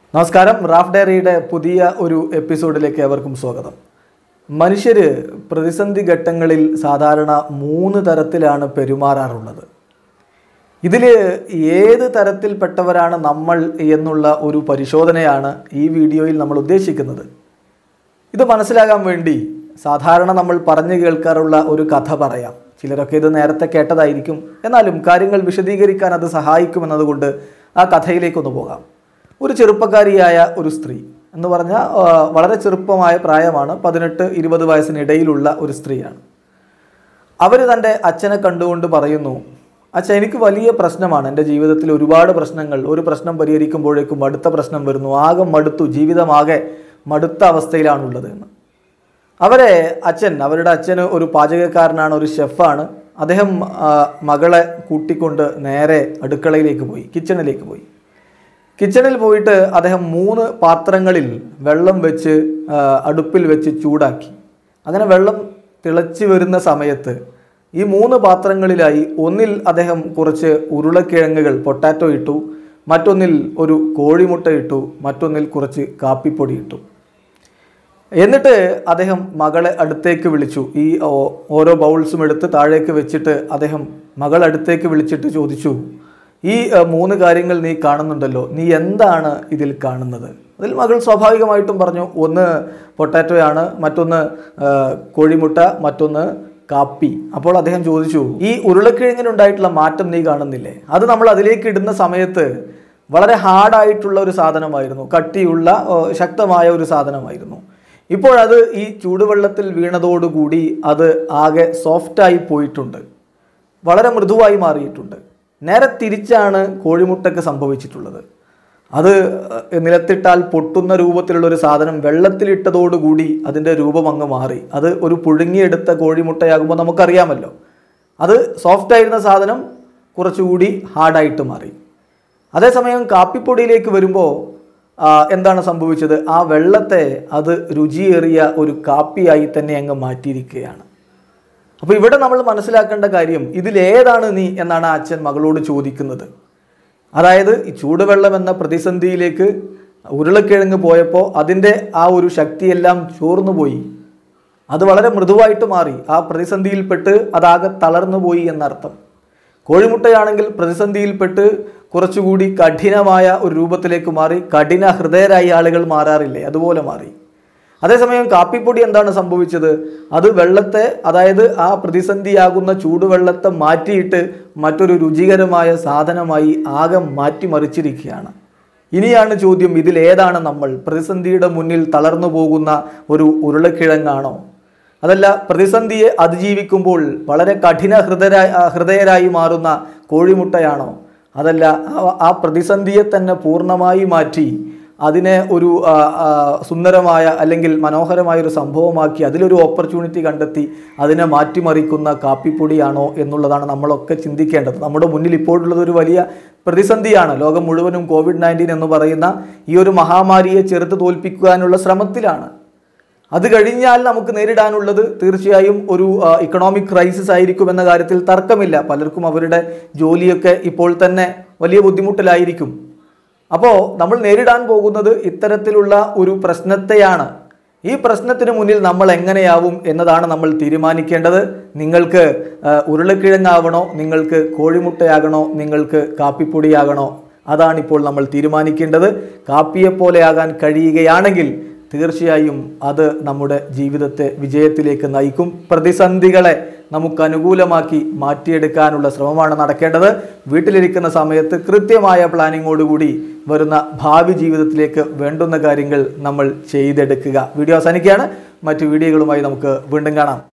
നമസ്കാരം റാഫ് ഡയറിയുടെ പുതിയ ഒരു എപ്പിസോഡിലേക്ക് ഏവർക്കും സ്വാഗതം മനുഷ്യർ പ്രതിസന്ധി ഘട്ടങ്ങളിൽ സാധാരണ മൂന്ന് തരത്തിലാണ് പെരുമാറാറുള്ളത് ഇതിൽ ഏത് തരത്തിൽപ്പെട്ടവരാണ് നമ്മൾ എന്നുള്ള ഒരു പരിശോധനയാണ് ഈ വീഡിയോയിൽ നമ്മൾ ഉദ്ദേശിക്കുന്നത് ഇത് മനസ്സിലാകാൻ വേണ്ടി സാധാരണ നമ്മൾ പറഞ്ഞു കേൾക്കാറുള്ള ഒരു കഥ പറയാം ചിലരൊക്കെ ഇത് നേരത്തെ കേട്ടതായിരിക്കും എന്നാലും കാര്യങ്ങൾ വിശദീകരിക്കാൻ അത് സഹായിക്കുമെന്നതുകൊണ്ട് ആ കഥയിലേക്കൊന്ന് പോകാം ഒരു ചെറുപ്പക്കാരിയായ ഒരു സ്ത്രീ എന്ന് പറഞ്ഞാൽ ആ, വളരെ ചെറുപ്പമായ പ്രായമാണ് പതിനെട്ട് ഇരുപത് വയസ്സിനിടയിലുള്ള ഒരു സ്ത്രീയാണ് അവർ തൻ്റെ അച്ഛനെ കണ്ടുകൊണ്ട് പറയുന്നു അച്ഛൻ എനിക്ക് വലിയ പ്രശ്നമാണ് എൻ്റെ ജീവിതത്തിൽ ഒരുപാട് പ്രശ്നങ്ങൾ ഒരു പ്രശ്നം പരിഹരിക്കുമ്പോഴേക്കും അടുത്ത പ്രശ്നം വരുന്നു ആകെ മടുത്തു ജീവിതമാകെ മടുത്ത അവസ്ഥയിലാണുള്ളത് എന്ന് അവരെ അച്ഛൻ അവരുടെ അച്ഛന് ഒരു പാചകക്കാരനാണ് ഒരു ഷെഫാണ് അദ്ദേഹം ആ, മകളെ കൂട്ടിക്കൊണ്ട് നേരെ അടുക്കളയിലേക്ക് പോയി കിച്ചണിലേക്ക് പോയി കിച്ചണിൽ പോയിട്ട് അദ്ദേഹം മൂന്ന് പാത്രങ്ങളിൽ വെള്ളം വെച്ച് ആ, അടുപ്പിൽ വെച്ച് ചൂടാക്കി അങ്ങനെ വെള്ളം തിളച്ച് വരുന്ന സമയത്ത് ഈ മൂന്ന് പാത്രങ്ങളിലായി ഒന്നിൽ അദ്ദേഹം കുറച്ച് ഉരുളക്കിഴങ്ങുകൾ പൊട്ടാറ്റോ ഇട്ടു മറ്റൊന്നിൽ ഒരു കോഴിമുട്ട ഇട്ടു മറ്റൊന്നിൽ കുറച്ച് കാപ്പിപ്പൊടി ഇട്ടു എന്നിട്ട് അദ്ദേഹം മകളെ അടുത്തേക്ക് വിളിച്ചു ഈ ഓ- ഓരോ ബൗൾസും എടുത്ത് താഴേക്ക് വെച്ചിട്ട് അദ്ദേഹം മകൾ അടുത്തേക്ക് വിളിച്ചിട്ട് ചോദിച്ചു ഈ ഏഹ്, മൂന്ന് കാര്യങ്ങൾ നീ കാണുന്നുണ്ടല്ലോ നീ എന്താണ് ഇതിൽ കാണുന്നത് അതിൽ മകൾ സ്വാഭാവികമായിട്ടും പറഞ്ഞു ഒന്ന് പൊട്ടാറ്റോയാണ് മറ്റൊന്ന് ഏഹ്, കോഴിമുട്ട മറ്റൊന്ന് കാപ്പി അപ്പോൾ അദ്ദേഹം ചോദിച്ചു ഈ ഉരുളക്കിഴങ്ങിനുണ്ടായിട്ടുള്ള മാറ്റം നീ കാണുന്നില്ലേ അത് നമ്മൾ അതിലേക്ക് ഇടുന്ന സമയത്ത് വളരെ ഹാർഡായിട്ടുള്ള ഒരു സാധനമായിരുന്നു കട്ടിയുള്ള ഓ, ശക്തമായ ഒരു സാധനമായിരുന്നു ഇപ്പോഴത് ഈ ചൂടുവെള്ളത്തിൽ വീണതോടുകൂടി അത് ആകെ സോഫ്റ്റായി പോയിട്ടുണ്ട് വളരെ മൃദുവായി മാറിയിട്ടുണ്ട് നേരെ തിരിച്ചാണ് കോഴിമുട്ടയ്ക്ക് സംഭവിച്ചിട്ടുള്ളത് അത് ഏഹ്, നിലത്തിട്ടാൽ പൊട്ടുന്ന രൂപത്തിലുള്ള ഒരു സാധനം വെള്ളത്തിലിട്ടതോടുകൂടി അതിൻ്റെ രൂപം അങ്ങ് മാറി അത് ഒരു പുഴുങ്ങിയെടുത്ത കോഴിമുട്ടയാകുമ്പോൾ നമുക്കറിയാമല്ലോ അത് സോഫ്റ്റ് ആയിരുന്ന സാധനം കുറച്ചുകൂടി ഹാർഡായിട്ട് മാറി അതേസമയം കാപ്പിപ്പൊടിയിലേക്ക് വരുമ്പോൾ എന്താണ് സംഭവിച്ചത് ആ വെള്ളത്തെ അത് രുചിയേറിയ ഒരു കാപ്പിയായി തന്നെ അങ്ങ് മാറ്റിയിരിക്കുകയാണ് അപ്പോൾ ഇവിടെ നമ്മൾ മനസ്സിലാക്കേണ്ട കാര്യം ഇതിലേതാണ് നീ എന്നാണ് ആ അച്ഛൻ മകളോട് ചോദിക്കുന്നത് അതായത് ഈ ചൂടുവെള്ളം എന്ന പ്രതിസന്ധിയിലേക്ക് ഉരുളക്കിഴങ്ങ് പോയപ്പോൾ അതിൻ്റെ ആ ഒരു ശക്തിയെല്ലാം ചോർന്നു പോയി അത് വളരെ മൃദുവായിട്ട് മാറി ആ പ്രതിസന്ധിയിൽപ്പെട്ട് അതാകെ തളർന്നു പോയി എന്നർത്ഥം കോഴിമുട്ടയാണെങ്കിൽ പ്രതിസന്ധിയിൽപ്പെട്ട് കുറച്ചുകൂടി കഠിനമായ ഒരു രൂപത്തിലേക്ക് മാറി കഠിന ഹൃദയരായി ആളുകൾ മാറാറില്ലേ അതുപോലെ മാറി അതേസമയം കാപ്പിപ്പൊടി എന്താണ് സംഭവിച്ചത് അത് വെള്ളത്തെ അതായത് ആ പ്രതിസന്ധിയാകുന്ന ചൂടുവെള്ളത്തെ മാറ്റിയിട്ട് മറ്റൊരു രുചികരമായ സാധനമായി ആകെ മാറ്റിമറിച്ചിരിക്കുകയാണ് ഇനിയാണ് ചോദ്യം ഇതിലേതാണ് നമ്മൾ പ്രതിസന്ധിയുടെ മുന്നിൽ തളർന്നു പോകുന്ന ഒരു ഉരുളക്കിഴങ്ങാണോ അതല്ല പ്രതിസന്ധിയെ അതിജീവിക്കുമ്പോൾ വളരെ കഠിന ഹൃദയരായി ഹൃദയരായി മാറുന്ന കോഴിമുട്ടയാണോ അതല്ല ആ- ആ പ്രതിസന്ധിയെ തന്നെ പൂർണ്ണമായി മാറ്റി അതിനെ ഒരു ആ, ആ, സുന്ദരമായ അല്ലെങ്കിൽ മനോഹരമായ ഒരു സംഭവമാക്കി അതിലൊരു ഓപ്പർച്യൂണിറ്റി കണ്ടെത്തി അതിനെ മാറ്റിമറിക്കുന്ന കാപ്പിപ്പൊടിയാണോ എന്നുള്ളതാണ് നമ്മളൊക്കെ ചിന്തിക്കേണ്ടത് നമ്മുടെ മുന്നിൽ ഇപ്പോഴുള്ളത് ഒരു വലിയ പ്രതിസന്ധിയാണ് ലോകം മുഴുവനും കോവിഡ് നയൻറ്റീൻ എന്ന് പറയുന്ന ഈ ഒരു മഹാമാരിയെ ചെറുത്ത് തോൽപ്പിക്കാനുള്ള ശ്രമത്തിലാണ് അത് കഴിഞ്ഞാൽ നമുക്ക് നേരിടാനുള്ളത് തീർച്ചയായും ഒരു ഇക്കണോമിക് ക്രൈസിസ് ആയിരിക്കും എന്ന കാര്യത്തിൽ തർക്കമില്ല പലർക്കും അവരുടെ ജോലിയൊക്കെ ഇപ്പോൾ തന്നെ വലിയ ബുദ്ധിമുട്ടിലായിരിക്കും അപ്പോൾ നമ്മൾ നേരിടാൻ പോകുന്നത് ഇത്തരത്തിലുള്ള ഒരു പ്രശ്നത്തെയാണ് ഈ പ്രശ്നത്തിന് മുന്നിൽ നമ്മൾ എങ്ങനെയാവും എന്നതാണ് നമ്മൾ തീരുമാനിക്കേണ്ടത് നിങ്ങൾക്ക് ആ, ഉരുളക്കിഴങ്ങാവണോ നിങ്ങൾക്ക് കോഴിമുട്ടയാകണോ നിങ്ങൾക്ക് കാപ്പിപ്പൊടിയാകണോ അതാണിപ്പോൾ നമ്മൾ തീരുമാനിക്കേണ്ടത് കാപ്പിയെപ്പോലെയാകാൻ കഴിയുകയാണെങ്കിൽ തീർച്ചയായും അത് നമ്മുടെ ജീവിതത്തെ വിജയത്തിലേക്ക് നയിക്കും പ്രതിസന്ധികളെ നമുക്ക് അനുകൂലമാക്കി മാറ്റിയെടുക്കാനുള്ള ശ്രമമാണ് നടക്കേണ്ടത് വീട്ടിലിരിക്കുന്ന സമയത്ത് കൃത്യമായ പ്ലാനിങ്ങോടുകൂടി വരുന്ന ഭാവി ജീവിതത്തിലേക്ക് വേണ്ടുന്ന കാര്യങ്ങൾ നമ്മൾ ചെയ്തെടുക്കുക വീഡിയോ അവസാനിക്കുകയാണ് മറ്റു വീഡിയോകളുമായി നമുക്ക് വീണ്ടും കാണാം